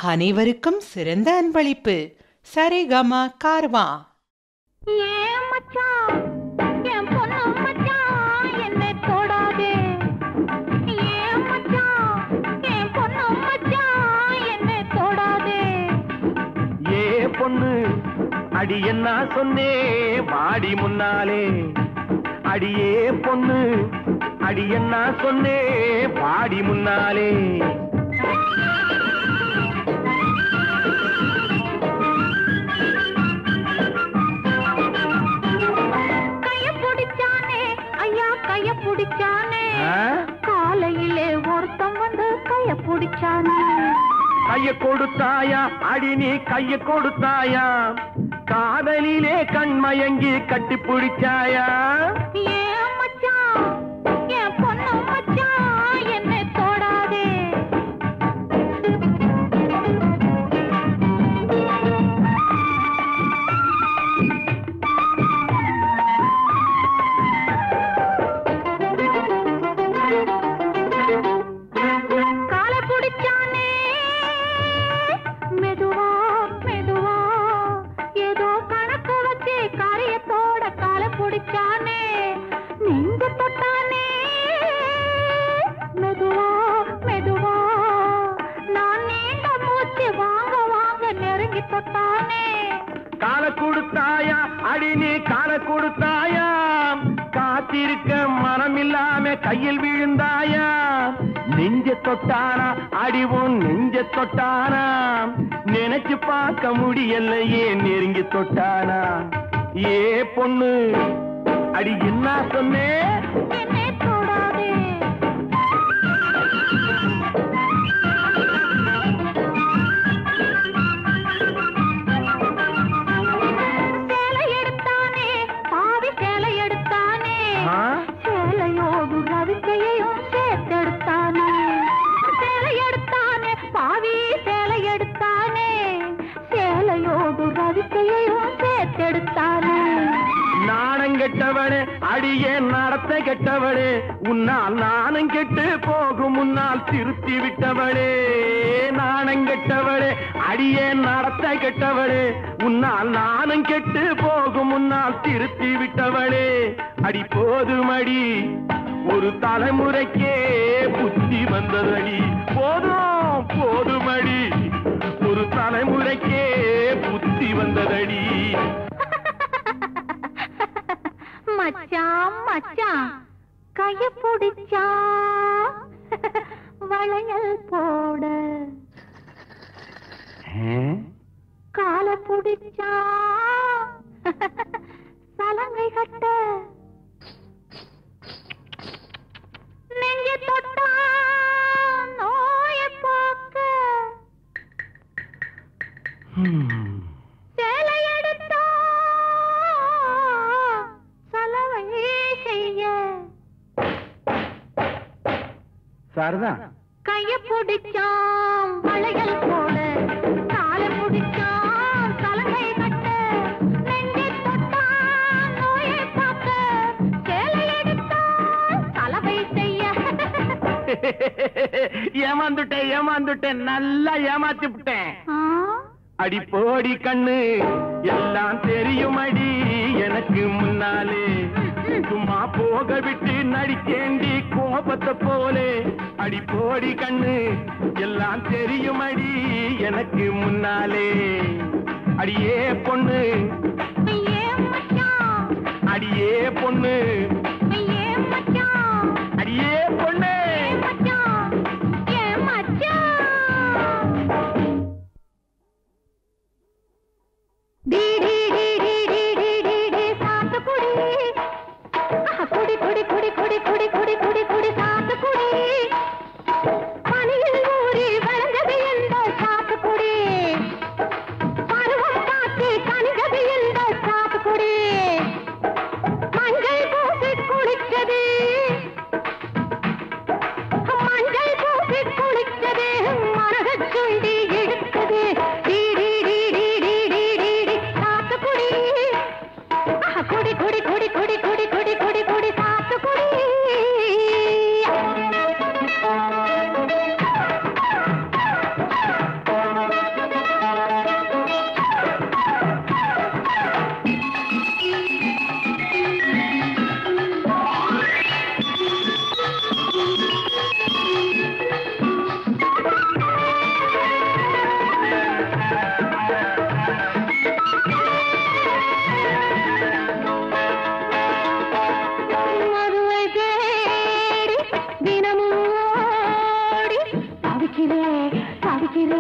அனைவருக்கும் சிறந்த அன்பளிப்பு சரிகம கார்வா ஏன் மச்சான் என் பொண்ணு மச்சான் என்னை தொடாதே ஏன் மச்சான் என் பொண்ணு மச்சான் என்னை தொடாதே ஏ பொண்ணு அடி என்ன சொன்னே வாடி முன்னாலே அடியே பொண்ணு அடி என்ன சொன்னே வாடி முன்னாலே கைய பிடிச்சானே ஐயா கைய பிடிச்சானே ஆ? காலையிலே ஒருத்தன் வந்து கைய பிடிச்சானே கைய கொடுத்தாயா அடி நீ கைய கொடுத்தாயா காதலிலே கண்மயங்கி கட்டி பிடிச்சாயா ஏன் மச்சான் என் பொண்ணு மச்சான் என்னை தொடாதே காலை பிடிச்சானே மெதுவா மெதுவா ஏதோ கணக்கு வச்சு காரியத்தோட காலை பிடிச்சானே நெஞ்சு தொட்டானே மெதுவா மெதுவா நான் நீண்ட மூச்சு வாங்க வாங்க நெருங்கி தொட்டானே கால கொடுத்தாயா அடி நீ கால கொடுத்தாயா காத்திருக்க மனம் இல்லாம கையில் விழுந்தாயா நெஞ்ச தொட்டானா அடிவும் நெஞ்ச தொட்டானா நினைச்சு பார்க்க முடியலையே நெருங்கி தொட்டானா ஏ பொண்ணு அடி என்ன சொன்னே என்னை தொடாதே சேலை எடுத்தானே பாவி சேலை எடுத்தானே ஆ? சேலையோடு ரவிக்கையையும் சேர்த்தெடுத்தானே சேலை எடுத்தானே பாவி சேலை எடுத்தானே சேலையோடு ரவிக்கையையும் சேர்த்தெடுத்தானே நாணம் கெட்டவளே அடியே நடத்த கெட்டவளே உன்னால் நாணம் கெட்டு போகும் முன்னால் திருத்தி விட்டவளே நாணம் கெட்டவளே அடியே நடத்த கெட்டவளே உன்னால் நாணம் கெட்டு போகும் முன்னால் திருத்தி விட்டவளே அடி போதுமடி ஒரு தலைமுறைக்கே புத்தி வந்ததடி போதும் போதுமடி ஒரு தலைமுறைக்கே புத்தி வந்ததடி மச்சான் மச்சான் கைய பிடிச்சா வளையல் போட கால பிடிச்சா சலங்கை கட்ட நெஞ்ச தொட்டா நோய போக்க ஹம். சேலை எடுத்தா சலவை செய்ய சாரதா கைய பிடிச்சான் வளையல் போட காலை பிடிச்சான் சலங்கை கட்ட நெஞ்சை தொட்டான் நோயை பார்க்க சேலை எடுத்தான் சலவை செய்ய ஏமாந்துட்டேன் ஏமாந்துட்டேன் நல்லா ஏமாத்தி விட்டேன் ஆ? அடி போடி கண்ணு எல்லாம் தெரியும் அடி எனக்கு முன்னாலே சும்மா போக விட்டு நடிச்சேண்டி கோபத்தை போலே அடி போடி கண்ணு எல்லாம் தெரியும் அடி எனக்கு முன்னாலே அடியே பொண்ணு ஏன் மச்சான் அடியே பொண்ணு ஏன் மச்சான் அடியே பொண்ணு ஏன் மச்சான் ஏன் மச்சான் டி டி டி டி டி டி டி டி சாத்துக்குடி ஆஹா, குடி குடி குடி குடி குடி குடி குடி குடி சாத்துக்குடி பனியில் ஊறி வளர்ந்தது இந்த சாத்துக்குடி பருவம் பார்த்து கனிந்தது இந்த சாத்துக்குடி மஞ்சள் பூசி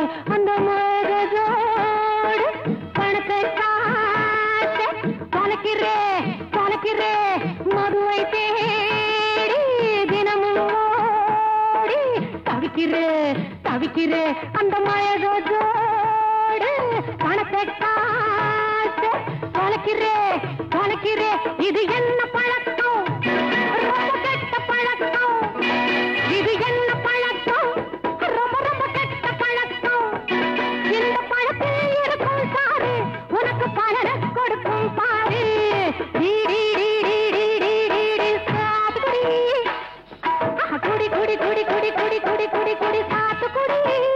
அந்த மோகஜோடு பணத்தை காட்ட தொலைக்கிறே தொலைக்கிறே மதுவை தேடி தினமும் ஓடி தவிக்கிறே தவிக்கிறே அந்த மயகஜோடு பணத்தை காட்ட தொலைக்கிறே தொலைக்கிறே இது என்ன பழக்கம் ரொம்ப கெட்ட பழக்கம் இது என்ன பழக்கம் ரொம்ப ரொம்ப கெட்ட பழக்கம் இந்த பழத்தில் இருக்கும் சாரு உனக்கு பலனை கொடுக்கும் பாரு டீ, டீ, டீ, டீ, டீ, டீ, டீ, டீ, சாத்துக்குடி. ஆஹா, குடி குடி குடி குடி குடி குடி குடி குடி சாத்துக்குடி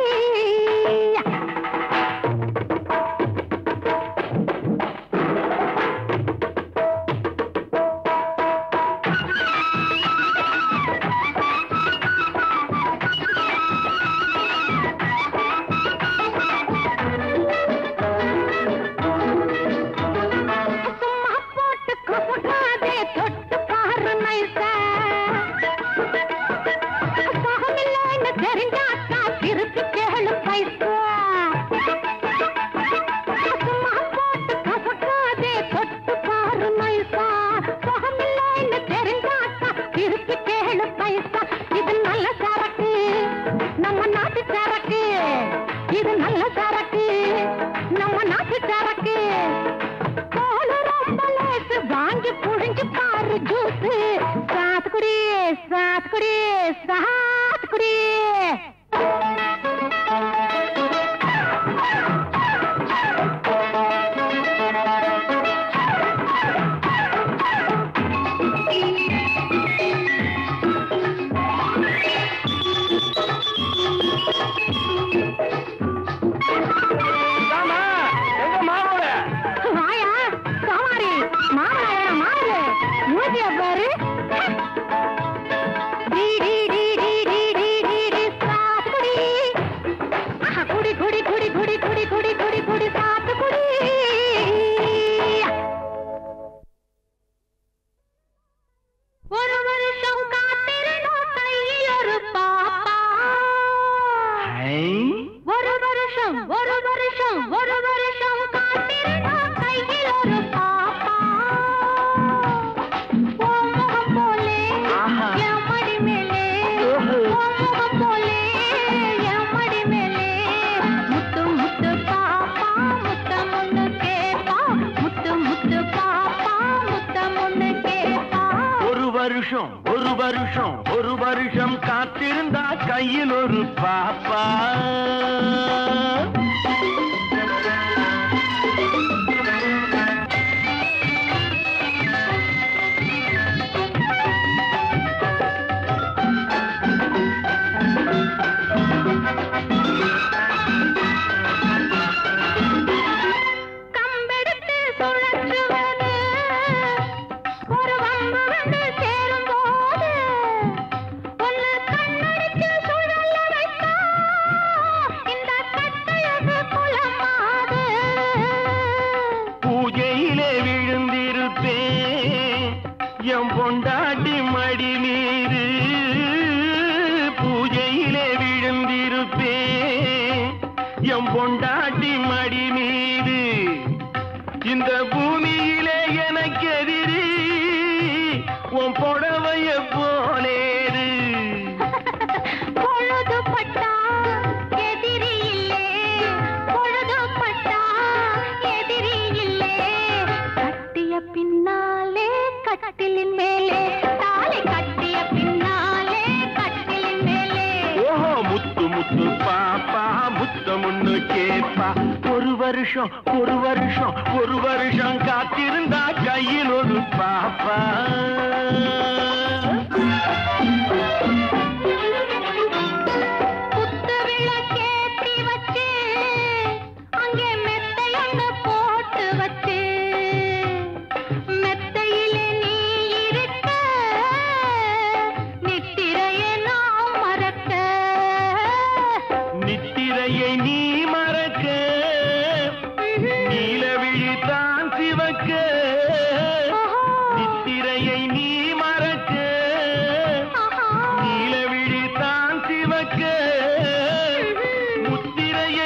சும்மா போட்டு கசக்காதே தொட்டு பாரு நைசா சகமில்லைன்னு தெரிஞ்சாக்கா திருப்பி கேளு பைசா சும்மா போட்டு கசக்காதே தொட்டு பாரு நைசா சகமில்லைன்னு தெரிஞ்சாக்கா திருப்பி கேளு பைசா இது நல்ல சரக்கு நம்ம நாட்டு சரக்கு இது நல்ல சரக்கு நம்ம நாட்டு சரக்கு பாலு ரொம்ப லேசு, வாங்கி புழிஞ்சு பாரு ஜூஸ் சாத்துக்குடி சாத்துக்குடி சாத்துக்குடி ஆமா எங்க மாவோட வாயா சவாரி மாமனாயா மாறு மூஞ்சிய பாரு டி, டி, டி, டி, டி, டி, டி, டி, சாத்துக்குடி. ஆஹா, குடி குடி குடி குடி குடி குடி குடி குடி சாத்துக்குடி ஒரு வருஷம் காத்திருந்தோம் கையில் ஒரு பாப்பா ஒரு வருஷம் ஒரு வருஷம் ஒரு வருஷம் காத்திருந்தோம் கையில் ஒரு பாப்பா உன் முகம் போலே ஆஹா. என் மடி மேலே ஓஹோ. உன் முகம் போலே என் மடி மேலே முத்து முத்து பாப்பா முத்தம் ஒண்ணு கேப்பா முத்து முத்து பாப்பா முத்தம் ஒண்ணு கேப்பா ஒரு வருஷம் ஒரு வருஷம் ஒரு வருஷம் காத்திருந்தா கையில் ஒரு பாப்பா கம்பெடுத்து சுழற்றுவது ஒரு வம்பு வந்து சேரும்போது ஒன்னு கண்ணடிச்சு சுழல வைத்தா இந்த கட்டழகு குலமாது பூஜையிலே விழுந்திருப்பேன் என் பொண்டாட்டி மடி மீது பூஜையிலே விழுந்திருப்பேன் என் பொண்டாட்டி மடி மீது இந்த பூமியிலே எனக்கு எதிரி உன் புடவைய போலேரு பொழுது பட்டா எதிரி இல்லே பொழுது பட்டா எதிரி இல்லே கட்டிய பின்னாலே கட்டிலின் மேலே தாலி கட்டிய பின்னாலே கட்டிலின் மேலே ஓஹோ முத்து முத்து பாப்பா முத்தமுன்னு கேப்பா ஒரு வருஷம் ஒரு வருஷம் ஒரு வருஷம் காத்திருந்தா கையில் ஒரு பாப்பா குத்து விளக்கேத்தி வச்சு அங்கே மெத்தையொன்னு போட்டு வச்சு மெத்தையிலே நீ இருக்க நித்திரையை நான் மறக்க நித்திரையை நீ மறக்க நீலவிழி தான் சிவக்க நித்திரையை நீ மறக்க நீலவிழி தான் சிவக்க முத்திரையை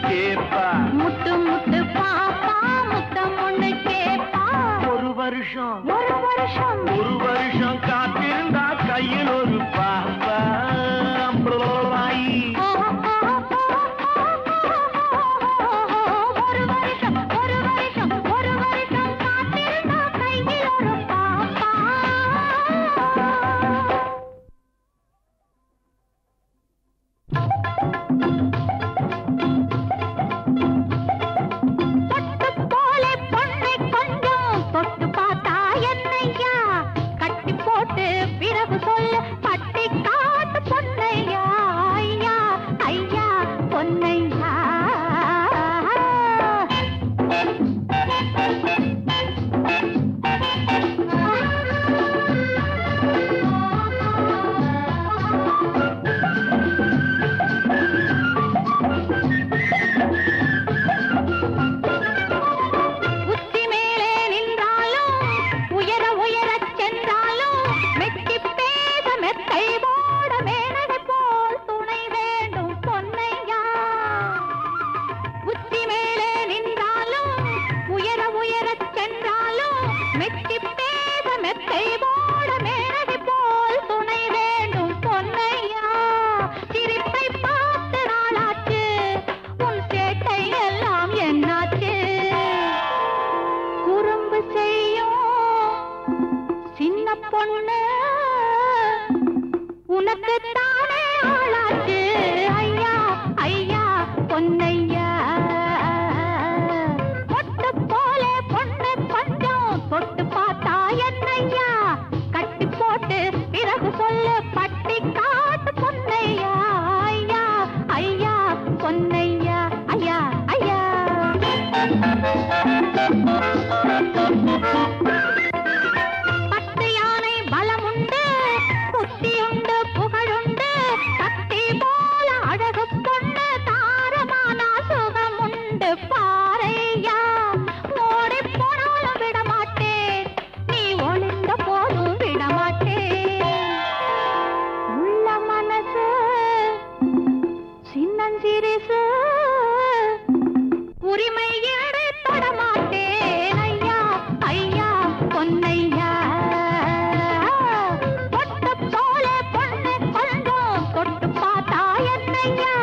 கேப்பா முத்து முத்து பாப்பா முத்தம் ஒண்ணு கேப்பா ஒரு வருஷம் ஒரு வருஷம் ஒரு வருஷம் காத்திருந்தா கையில் ஒரு பாப்பா ஐ. ஒரு வருஷம் ஒரு வருஷம் ஒரு வருஷம் காத்திருந்தா கையில் ஒரு பாப்பா பொட்டு போல பொண்ணை கொஞ்சம் தொட்டு பார்த்தா என்னையா கட்டி போட்டு பிறகு சொல்ல பட்டி காட்டு பொன்னையா ஐயா ஐயா பொன்னையா உச்சி மேலே நின்றாலும் உயர உயரச் சென்றாலும் மெட்டி பேச மெத்தை போட மேனகை போல் துணை வேண்டும் பொன்னையா உச்சி மேலே நின்றாலும் உயர உயரச் சென்றாலும் மெட்டி பேச மெத்தை போட மேனகை போல் துணை வேண்டும் பொன்னையா சிரிப்பை பார்த்து நாளாச்சு உன் சேட்டை எல்லாம் என்னாச்சு குறும்பு செய்யும் சின்ன பொண்ணு உனக்கு தானே ஆளாச்சு ஐயா ஐயா பொன்னையா பொட்டு போல பொண்ணு கொஞ்சம் தொட்டு பார்த்தா என்னையா கட்டி போட்டு பிறகு சொல்லு பட்டி காட்டு பொன்னையா ஐயா ஐயா பொன்னையா ஐயா ஐயா பத்து யானை பலமுண்டு புத்தியுண்டு புகழுண்டு கத்தி போல அழகு பொண்ணு தாரமான சுகமுண்டு பாறையா ஓடி போனாலும் விடமாட்டேன் நீ ஒளிந்த போதும் விடமாட்டேன் உள்ள மனசு சின்னஞ்சிரிசு உரிமை ஏறி தொடமாட்டேன் ஐயா ஐயா பொன்னையா பொட்டு போல பொண்ணு கொஞ்சம் தொட்டு பார்த்தா என்னையா